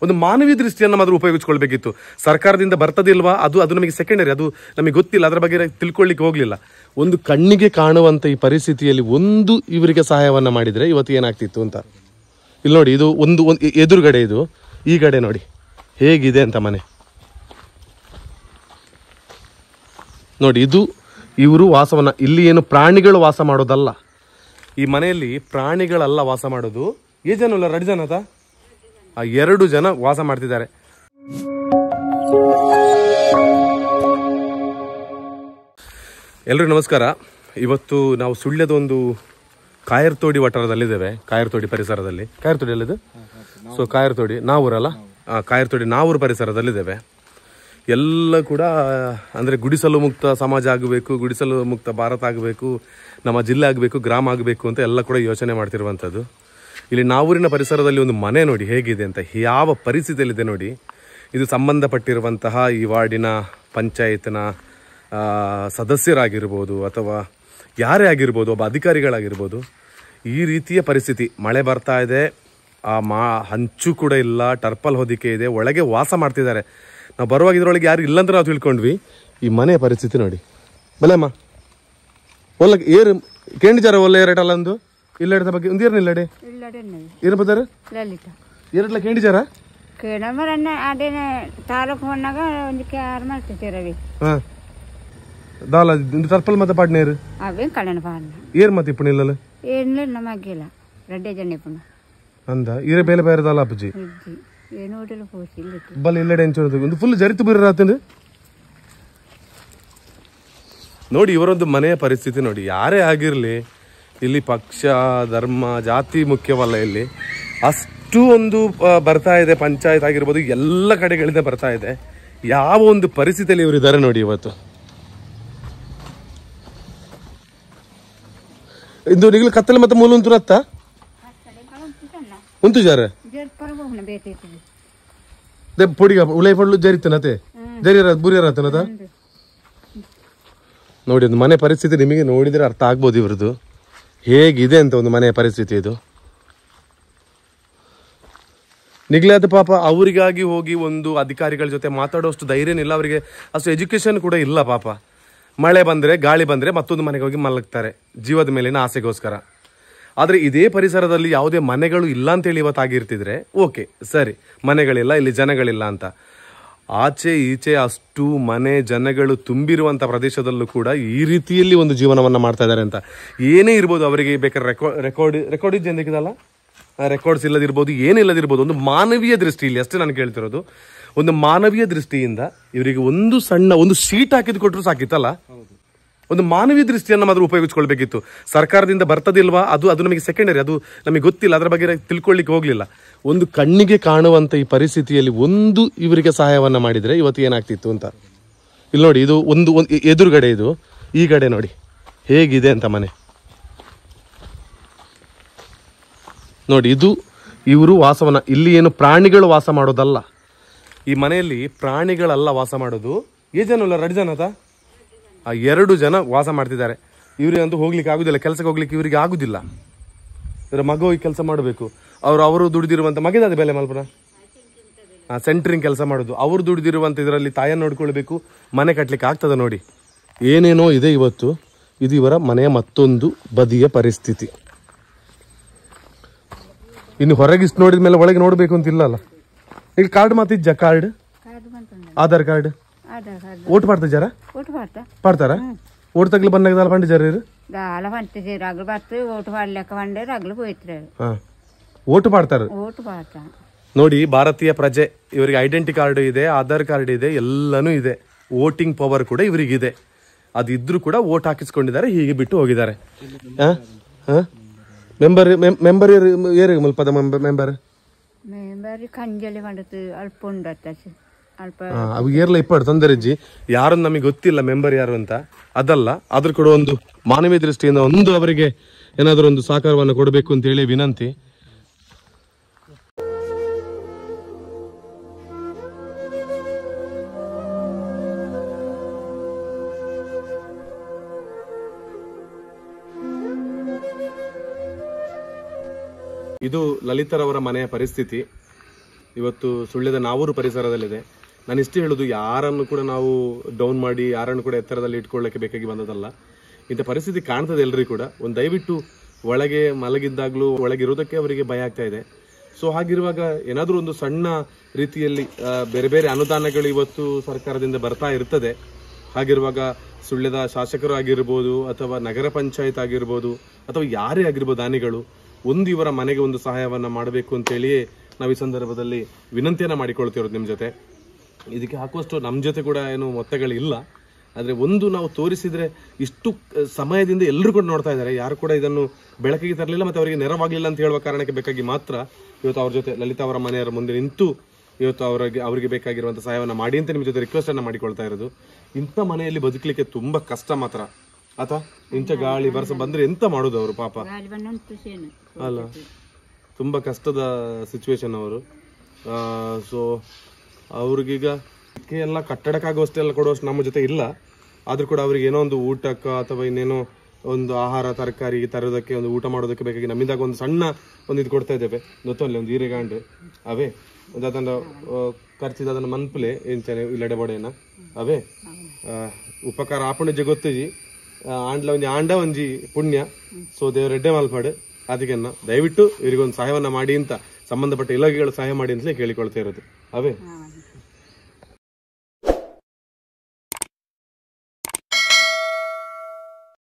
ಒಂದು ಮಾನವೀಯ ದೃಷ್ಟಿಯನ್ನು ಮಾತ್ರ ಉಪಯೋಗಿಸ್ಕೊಳ್ಬೇಕಿತ್ತು ಸರ್ಕಾರದಿಂದ ಬರ್ತದಿಲ್ವಾ ಅದು ಅದು ನಮಗೆ ಸೆಕೆಂಡರಿ ಅದು ನಮಗೆ ಗೊತ್ತಿಲ್ಲ ಅದರ ಬಗ್ಗೆ ತಿಳ್ಕೊಳ್ಳಿಕ್ಕೆ ಹೋಗ್ಲಿಲ್ಲ ಒಂದು ಕಣ್ಣಿಗೆ ಕಾಣುವಂತ ಈ ಪರಿಸ್ಥಿತಿಯಲ್ಲಿ ಒಂದು ಇವರಿಗೆ ಸಹಾಯವನ್ನ ಮಾಡಿದ್ರೆ ಇವತ್ತು ಏನಾಗ್ತಿತ್ತು ಅಂತ ಇಲ್ಲಿ ನೋಡಿ ಇದು ಒಂದು ಒಂದು ಎದುರುಗಡೆ ಇದು ಈ ಕಡೆ ನೋಡಿ ಹೇಗಿದೆ ಅಂತ ಮನೆ ನೋಡಿ ಇದು ಇವರು ವಾಸವನ್ನ ಇಲ್ಲಿ ಏನು ಪ್ರಾಣಿಗಳು ವಾಸ ಮಾಡೋದಲ್ಲ ಈ ಮನೆಯಲ್ಲಿ ಪ್ರಾಣಿಗಳಲ್ಲ ವಾಸ ಮಾಡೋದು ಏ ಜನ ಅಲ್ಲ ಎರಡು ಜನ ಆ ಎರಡು ಜನ ವಾಸ ಮಾಡ್ತಿದ್ದಾರೆ ಎಲ್ರಿಗೂ ನಮಸ್ಕಾರ ಇವತ್ತು ನಾವು ಸುಳ್ಯದ ಒಂದು ಕಾಯರ್ತೋಡಿ ವಠಾರದಲ್ಲಿದ್ದೇವೆ ಕಾಯರ್ತೋಡಿ ಪರಿಸರದಲ್ಲಿ ಕಾಯರ್ತೋಡಿ ಅಲ್ಲಿದೆ ಸೊ ಕಾಯರ್ತೋಡಿ ನಾವೂರಲ್ಲ ಆ, ಕಾಯರ್ತೋಡಿ ನಾವೂರು ಪರಿಸರದಲ್ಲಿದ್ದೇವೆ ಎಲ್ಲ ಕೂಡ ಅಂದರೆ ಗುಡಿಸಲು ಮುಕ್ತ ಸಮಾಜ ಆಗಬೇಕು ಗುಡಿಸಲು ಮುಕ್ತ ಭಾರತ ಆಗಬೇಕು ನಮ್ಮ ಜಿಲ್ಲೆ ಆಗಬೇಕು ಗ್ರಾಮ ಆಗಬೇಕು ಅಂತ ಎಲ್ಲ ಕೂಡ ಯೋಚನೆ ಮಾಡ್ತಿರುವಂಥದ್ದು ಇಲ್ಲಿ ನಾವೂರಿನ ಪರಿಸರದಲ್ಲಿ ಒಂದು ಮನೆ ನೋಡಿ ಹೇಗಿದೆ ಅಂತ ಯಾವ ಪರಿಸ್ಥಿತಿಯಲ್ಲಿದೆ ನೋಡಿ ಇದು ಸಂಬಂಧಪಟ್ಟಿರುವಂತಹ ಈ ವಾರ್ಡಿನ ಪಂಚಾಯತ್ನ ಆ, ಸದಸ್ಯರಾಗಿರ್ಬೋದು ಅಥವಾ ಯಾರೇ ಆಗಿರ್ಬೋದು ಒಬ್ಬ ಅಧಿಕಾರಿಗಳಾಗಿರ್ಬೋದು ಈ ರೀತಿಯ ಪರಿಸ್ಥಿತಿ ಮಳೆ ಬರ್ತಾ ಇದೆ ಆ ಮಾ ಹಂಚು ಕೂಡ ಇಲ್ಲ ಟರ್ಪಲ್ ಹೊದಿಕೆ ಇದೆ ಒಳಗೆ ವಾಸ ಮಾಡ್ತಿದ್ದಾರೆ ನಾವು ಬರುವಾಗ ಇದ್ರೊಳಗೆ ಯಾರು ಇಲ್ಲ ಅಂತ ನಾವು ತಿಳ್ಕೊಂಡ್ವಿ ಈ ಮನೆಯ ಪರಿಸ್ಥಿತಿ ನೋಡಿ ಬಲೆಮ್ಮ ಒಲ್ಲ ಏರು ಕೇಂಡಿಚಾರ ಒಲ್ಲ ಏರಟಲ್ಲ ಒಂದು ಇಲ್ಲ ಇಡದ ಬಗ್ಗೆ ಒಂದು ಏರ್ನಿಲ್ಲ ಇಲ್ಲಡೆ ಇಲ್ಲಡನ್ನದು ಏನ್ ಬದಾರ ಲಲಿತ ಏರಟ್ಲ ಕೇಂಡಿಚಾರ ಕೇಳಮರನ್ನ ಅದೇನ ತಾಲೂಕು ಹೊನ್ನಾಗ ಒಂದು ಕ್ಯಾರ್ ಮಾಡ್ತಿದ್ದೀರವಿ ಹಾ ದಾಲ ಒಂದು ಟರ್ಪಲ್ ಮತ್ತೆ ಪಾಡ್ನೇರು ಅವೇ ಕಳನ ಪಾಡ್ನ ಏರ್ ಮತ್ತೆ ಇಪ್ಪಣ ಇಲ್ಲಲ್ಲ ಏನಿಲ್ಲ ನಮಗಿಲ್ಲ ರೆಡ್ಡೆ ಜನ ಪುಣ ಅಂದ ಇರೆ ಬೇಲೆ ಬೇರೆ ದಾಲ ಅಪ್ಪಜಿ ಇಜ್ಜಿ ಏನು ಹೋಟೆಲ್ ಪೋಸಿ ಇಲ್ಲಿತ್ತು ಬಲ್ ಇಲ್ಲಡೆ ಎಂಚೋದು ಒಂದು ಫುಲ್ ಜರಿತು ಬೀರ ಆತಂದು ನೋಡಿ ಇವರೊಂದು ಮನೆಯ ಪರಿಸ್ಥಿತಿ ನೋಡಿ ಯಾರೇ ಆಗಿರಲಿ ಇಲ್ಲಿ ಪಕ್ಷ ಧರ್ಮ ಜಾತಿ ಮುಖ್ಯವಲ್ಲ ಇಲ್ಲಿ ಅಷ್ಟು ಒಂದು ಆ, ಬರ್ತಾ ಇದೆ ಪಂಚಾಯತ್ ಆಗಿರ್ಬೋದು ಎಲ್ಲ ಕಡೆಗಳಿಂದ ಬರ್ತಾ ಇದೆ ಯಾವ ಒಂದು ಪರಿಸ್ಥಿತಿಯಲ್ಲಿ ಇವರು ಇದ್ದಾರೆ ನೋಡಿ ಇವತ್ತು ಇಂದು ನಿಗಲು ಕತ್ತಲೆ ಮತ್ತೆ ಮೂಲ ಉಂಟು ರತ್ತ ಉಂಟು ಜಾರ ಪರಗೋಣ ಬೇತೈತಿ ದೆ ಪೊಡಿಗ ಉಳೈ ಪಡ್ಲು ಜರಿತನತೆ ಜರಿಯರ ಬುರಿಯರತನದ ನೋಡಿ ಒಂದು ಮನೆ ಪರಿಸ್ಥಿತಿ ನಿಮಗೆ ನೋಡಿದ್ರೆ ಅರ್ಥ ಆಗ್ಬೋದು ಇವ್ರದ್ದು ಹೇಗಿದೆ ಅಂತ ಒಂದು ಮನೆಯ ಪರಿಸ್ಥಿತಿ ಇದು ನಿಗ್ಲಾದ ಪಾಪ ಅವರಿಗಾಗಿ ಹೋಗಿ ಒಂದು ಅಧಿಕಾರಿಗಳ ಜೊತೆ ಮಾತಾಡೋಷ್ಟು ಧೈರ್ಯನಿಲ್ಲ ಅವರಿಗೆ ಅಷ್ಟು ಎಜುಕೇಶನ್ ಕೂಡ ಇಲ್ಲ ಪಾಪ ಮಳೆ ಬಂದ್ರೆ ಗಾಳಿ ಬಂದ್ರೆ ಮತ್ತೊಂದು ಮನೆಗೆ ಹೋಗಿ ಮಲಗ್ತಾರೆ ಜೀವದ ಮೇಲಿನ ಆಸೆಗೋಸ್ಕರ ಆದ್ರೆ ಇದೇ ಪರಿಸರದಲ್ಲಿ ಯಾವುದೇ ಮನೆಗಳು ಇಲ್ಲ ಅಂತೇಳಿ ಇವತ್ತಾಗಿರ್ತಿದ್ರೆ ಓಕೆ ಸರಿ ಮನೆಗಳಿಲ್ಲ ಇಲ್ಲಿ ಜನಗಳಿಲ್ಲ ಅಂತ ಆಚೆ ಈಚೆ ಅಷ್ಟು ಮನೆ ಜನಗಳು ತುಂಬಿರುವಂತ ಪ್ರದೇಶದಲ್ಲೂ ಕೂಡ ಈ ರೀತಿಯಲ್ಲಿ ಒಂದು ಜೀವನವನ್ನ ಮಾಡ್ತಾ ಇದ್ದಾರೆ ಅಂತ ಏನೇ ಇರ್ಬೋದು ಅವರಿಗೆ ಬೇಕಾದ್ರೆ ರೆಕಾರ್ಡ್ ರೆಕಾರ್ಡ್ ರೆಕಾರ್ಡ್ ಇದೆಯಲ್ಲ ರೆಕಾರ್ಡ್ಸ್ ಇಲ್ಲದಿರ್ಬೋದು ಏನಿಲ್ಲದಿರ್ಬೋದು ಒಂದು ಮಾನವೀಯ ದೃಷ್ಟಿಯಲ್ಲಿ ಅಷ್ಟೇ ನಾನು ಕೇಳ್ತಿರೋದು ಒಂದು ಮಾನವೀಯ ದೃಷ್ಟಿಯಿಂದ ಇವರಿಗೆ ಒಂದು ಸಣ್ಣ ಒಂದು ಶೀಟ್ ಹಾಕಿದ್ ಕೊಟ್ಟರು ಸಾಕಿತ್ತಲ್ಲ ಒಂದು ಮಾನವೀಯ ದೃಷ್ಟಿಯನ್ನು ಮಾತ್ರ ಉಪಯೋಗಿಸ್ಕೊಳ್ಬೇಕಿತ್ತು ಸರ್ಕಾರದಿಂದ ಬರ್ತದಿಲ್ವಾ ಅದು ಅದು ನಮಗೆ ಸೆಕೆಂಡರಿ ಅದು ನಮಗೆ ಗೊತ್ತಿಲ್ಲ ಅದರ ಬಗ್ಗೆ ತಿಳ್ಕೊಳ್ಳಿಕ್ಕೆ ಹೋಗ್ಲಿಲ್ಲ ಒಂದು ಕಣ್ಣಿಗೆ ಕಾಣುವಂತ ಈ ಪರಿಸ್ಥಿತಿಯಲ್ಲಿ ಒಂದು ಇವರಿಗೆ ಸಹಾಯವನ್ನ ಮಾಡಿದ್ರೆ ಇವತ್ತು ಏನಾಗ್ತಿತ್ತು ಅಂತ ಇಲ್ಲಿ ನೋಡಿ ಇದು ಒಂದು ಒಂದು ಎದುರುಗಡೆ ಇದು ಈ ಕಡೆ ನೋಡಿ ಹೇಗಿದೆ ಅಂತ ಮನೆ ನೋಡಿ ಇದು ಇವರು ವಾಸವನ್ನ ಇಲ್ಲಿ ಏನು ಪ್ರಾಣಿಗಳು ವಾಸ ಮಾಡೋದಲ್ಲ ಈ ಮನೆಯಲ್ಲಿ ಪ್ರಾಣಿಗಳಲ್ಲ ವಾಸ ಮಾಡೋದು ಏ ಜನ ಅಲ್ಲ ಎರಡು ಜನ ಆ ಎರಡು ಜನ ವಾಸ ಮಾಡ್ತಿದ್ದಾರೆ ಇವರಿಗಂತೂ ಹೋಗ್ಲಿಕ್ಕೆ ಆಗುದಿಲ್ಲ ಕೆಲಸಕ್ಕೆ ಹೋಗ್ಲಿಕ್ಕೆ ಇವರಿಗೆ ಆಗುದಿಲ್ಲ ಇವರ ಮಗ ಹೋಗಿ ಕೆಲಸ ಮಾಡಬೇಕು ಅವರು ಅವರು ದುಡಿದಿರುವಂತ ಮಗದಾದ ಬೆಲೆ ಮಲ್ಪನ ಆ ಸೆಂಟ್ರಿಂಗ್ ಕೆಲಸ ಮಾಡೋದು ಅವರು ದುಡಿದಿರುವಂತ ಇದರಲ್ಲಿ ತಾಯನ್ನು ನೋಡ್ಕೊಳ್ಬೇಕು ಮನೆ ಕಟ್ಲಿಕ್ಕೆ ಆಗ್ತದ ನೋಡಿ ಏನೇನೋ ಇದೆ ಇವತ್ತು ಇದು ಇವರ ಮನೆಯ ಮತ್ತೊಂದು ಬದಿಯ ಪರಿಸ್ಥಿತಿ ಇನ್ನು ಹೊರಗಿಸ್ ನೋಡಿದ ಮೇಲೆ ಒಳಗೆ ನೋಡ್ಬೇಕು ಅಂತ ಇಲ್ಲಲ್ಲ ಈಗ ಕಾರ್ಡ್ ಮಾತಿಜ್ಜ ಕಾರ್ಡ್ ಕಾರ್ಡ್ ಬಂತಂದ Aadhaar card Aadhaar card vote ಮಾಡ್ತಿದ್ದಾರಾ ಓಟು ಪಾಡ್ತಾ ಪಾಡ್ತಾರ ಓಟ್ ತಗ್ಲಿ ಬಂದಾಗ ಪಂಡಿಜಾರ ಇರು ದಾಲ ಪಂತಿಸಿ ರಗ್ಲು ಬರ್ತು ಓಟು ಪಾಡ್ಲೆಕ್ಕ ಬಂಡೆ ರಗ್ಲು ಹೋಯ್ತ್ರಿ ಹಾ ಓಟ್ ಮಾಡ್ತಾರ ಓಟು ಪಾಡ್ತಾ ನೋಡಿ ಭಾರತೀಯ ಪ್ರಜೆ ಇವರಿಗೆ ಐಡೆಂಟಿ ಕಾರ್ಡ್ ಇದೆ ಆಧಾರ್ ಕಾರ್ಡ್ ಇದೆ ಎಲ್ಲನೂ ಇದೆ ವೋಟಿಂಗ್ ಪವರ್ ಕೂಡ ಇವರಿಗಿದೆ ಅದಿದ್ರು ಕೂಡ ವೋಟ್ ಹಾಕಿಸ್ಕೊಂಡಿದ್ದಾರೆ ಹೀಗೆ ಬಿಟ್ಟು ಹೋಗಿದ್ದಾರೆ ಮೆಂಬರ್ ಮೆಂಬರ್ ಏರಿಗೆ ಮುಲ್ಪದ ಮೆಂಬರ್ ಮೇಂಬರಿ ಕಂಜಲಿ ಬಂಡತು ಅಲ್ಪ ಉಂಡತ್ತ ಅಲ್ಪ ಅವು ಏರ್ಲ ಇಪ್ಪಾಡು ತೊಂದರೆಜ್ಜಿ ಯಾರು ನಮಗೆ ಗೊತ್ತಿಲ್ಲ ಮೆಂಬರ್ ಯಾರು ಅಂತ ಅದಲ್ಲ ಅದ್ರ ಕೂಡ ಒಂದು ಮಾನವೀಯ ದೃಷ್ಟಿಯಿಂದ ಒಂದು ಅವರಿಗೆ ಏನಾದರೂ ಒಂದು ಸಹಕಾರವನ್ನು ಕೊಡಬೇಕು ಅಂತ ಹೇಳಿ ವಿನಂತಿ ಇದು ಲಲಿತರವರ ಮನೆಯ ಪರಿಸ್ಥಿತಿ ಇವತ್ತು ಸುಳ್ಯದ ನಾವೂರು ಪರಿಸರದಲ್ಲಿದೆ ನಾನು ಇಷ್ಟು ಹೇಳುದು ಯಾರನ್ನು ಕೂಡ ನಾವು ಡೌನ್ ಮಾಡಿ ಯಾರನ್ನು ಕೂಡ ಎತ್ತರದಲ್ಲಿ ಇಟ್ಕೊಳ್ಳಕ್ಕೆ ಬೇಕಾಗಿ ಬಂದದಲ್ಲ ಇಂಥ ಪರಿಸ್ಥಿತಿ ಕಾಣ್ತದೆ ಎಲ್ರಿಗೂ ಕೂಡ ಒಂದು ದಯವಿಟ್ಟು ಒಳಗೆ ಮಲಗಿದ್ದಾಗಲೂ ಒಳಗಿರೋದಕ್ಕೆ ಅವರಿಗೆ ಭಯ ಆಗ್ತಾ ಇದೆ ಸೊ ಹಾಗಿರುವಾಗ ಏನಾದರೂ ಒಂದು ಸಣ್ಣ ರೀತಿಯಲ್ಲಿ ಆ, ಬೇರೆ ಬೇರೆ ಅನುದಾನಗಳು ಇವತ್ತು ಸರ್ಕಾರದಿಂದ ಬರ್ತಾ ಇರ್ತದೆ ಹಾಗಿರುವಾಗ ಸುಳ್ಯದ ಶಾಸಕರು ಆಗಿರ್ಬೋದು ಅಥವಾ ನಗರ ಪಂಚಾಯತ್ ಆಗಿರ್ಬೋದು ಅಥವಾ ಯಾರೇ ಆಗಿರ್ಬೋದು ದಾನಿಗಳು ಒಂದು ಇವರ ಮನೆಗೆ ಒಂದು ಸಹಾಯವನ್ನ ಮಾಡಬೇಕು ಅಂತೇಳಿಯೇ ನಾವು ಈ ಸಂದರ್ಭದಲ್ಲಿ ವಿನಂತಿಯನ್ನ ಮಾಡಿಕೊಳ್ತಿರೋದು ನಿಮ್ಮ ಜೊತೆ ಇದಕ್ಕೆ ಹಾಕುವಷ್ಟು ನಮ್ಮ ಜೊತೆ ಕೂಡ ಏನು ಮೊತ್ತಗಳಿಲ್ಲ ಆದರೆ ಒಂದು ನಾವು ತೋರಿಸಿದ್ರೆ ಇಷ್ಟು ಅಹ್, ಸಮಯದಿಂದ ಎಲ್ಲರೂ ಕೂಡ ನೋಡ್ತಾ ಇದ್ದಾರೆ ಯಾರು ಕೂಡ ಇದನ್ನು ಬೆಳಕಿಗೆ ತರಲಿಲ್ಲ ಮತ್ತೆ ಅವರಿಗೆ ನೆರವಾಗಲಿಲ್ಲ ಅಂತ ಹೇಳುವ ಕಾರಣಕ್ಕೆ ಬೇಕಾಗಿ ಮಾತ್ರ ಇವತ್ತು ಅವ್ರ ಜೊತೆ ಲಲಿತಾ ಅವರ ಮನೆಯವರ ಮುಂದೆ ನಿಂತು ಇವತ್ತು ಅವರಿಗೆ ಅವರಿಗೆ ಬೇಕಾಗಿರುವಂಥ ಸಹಾಯವನ್ನು ಮಾಡಿ ಅಂತ ನಿಮ್ಮ ಜೊತೆ ರಿಕ್ವೆಸ್ಟ್ ಅನ್ನ ಮಾಡಿಕೊಳ್ತಾ ಇರೋದು ಇಂಥ ಮನೆಯಲ್ಲಿ ಬದುಕಲಿಕ್ಕೆ ತುಂಬಾ ಕಷ್ಟ ಮಾತ್ರ ಅಥವಾ ಇಂಚ ಗಾಳಿ ಬರ್ಸ ಬಂದ್ರೆ ಎಂತ ಮಾಡೋದು ಅವರು ಪಾಪ ಗಾಳಿ ಬಂದಂತ ಸೇನು ಅಲ್ಲ ತುಂಬ ಕಷ್ಟದ ಸಿಚುವೇಶನ್ ಅವರು ಸೊ ಅವ್ರಿಗೀಗ ಇದಕ್ಕೆ ಎಲ್ಲ ಕಟ್ಟಡಕ್ಕಾಗುವಷ್ಟೇ ಎಲ್ಲ ಕೊಡುವಷ್ಟು ನಮ್ಮ ಜೊತೆ ಇಲ್ಲ ಆದ್ರೂ ಕೂಡ ಅವ್ರಿಗೆ ಏನೋ ಒಂದು ಊಟಕ್ಕೆ ಅಥವಾ ಇನ್ನೇನೋ ಒಂದು ಆಹಾರ ತರಕಾರಿ ತರೋದಕ್ಕೆ ಒಂದು ಊಟ ಮಾಡೋದಕ್ಕೆ ಬೇಕಾಗಿ ನಮ್ಮಿಂದಾಗ ಒಂದು ಸಣ್ಣ ಒಂದು ಇದು ಕೊಡ್ತಾ ಇದ್ದೇವೆ ಗೊತ್ತಲ್ಲಿ ಒಂದು ಹೀರೆಗಾಂಡು ಅವೇ ಒಂದು ಅದನ್ನು ಖರ್ಚಿದ ಅದನ್ನು ಮನ್ಪುಲೆ ಎಂಚನೆ ಇಲ್ಲಡೆ ಬಡೇನ ಅವೇ ಆ, ಉಪಕಾರ ಆಪಣಿಜೆ ಗೊತ್ತಿಜಿ ಆ, ಆಂಡ್ಲ ಒಂಜಿ ಆಂಡ ಒಂಜಿ ಪುಣ್ಯ ಸೊ ದೇವ್ರ ಎಡ್ಡೆ ಮಲ್ಪಾಡು ಅದಕ್ಕೆನ್ನ ದಯವಿಟ್ಟು ಇವರಿಗೊಂದು ಸಹಾಯವನ್ನ ಮಾಡಿ ಅಂತ ಸಂಬಂಧಪಟ್ಟ ಇಲಾಖೆಗಳು ಸಹಾಯ ಮಾಡಿ ಅಂತಲೇ ಕೇಳಿಕೊಳ್ತಾ ಇರೋದು ಅವೇ ಹಾಂ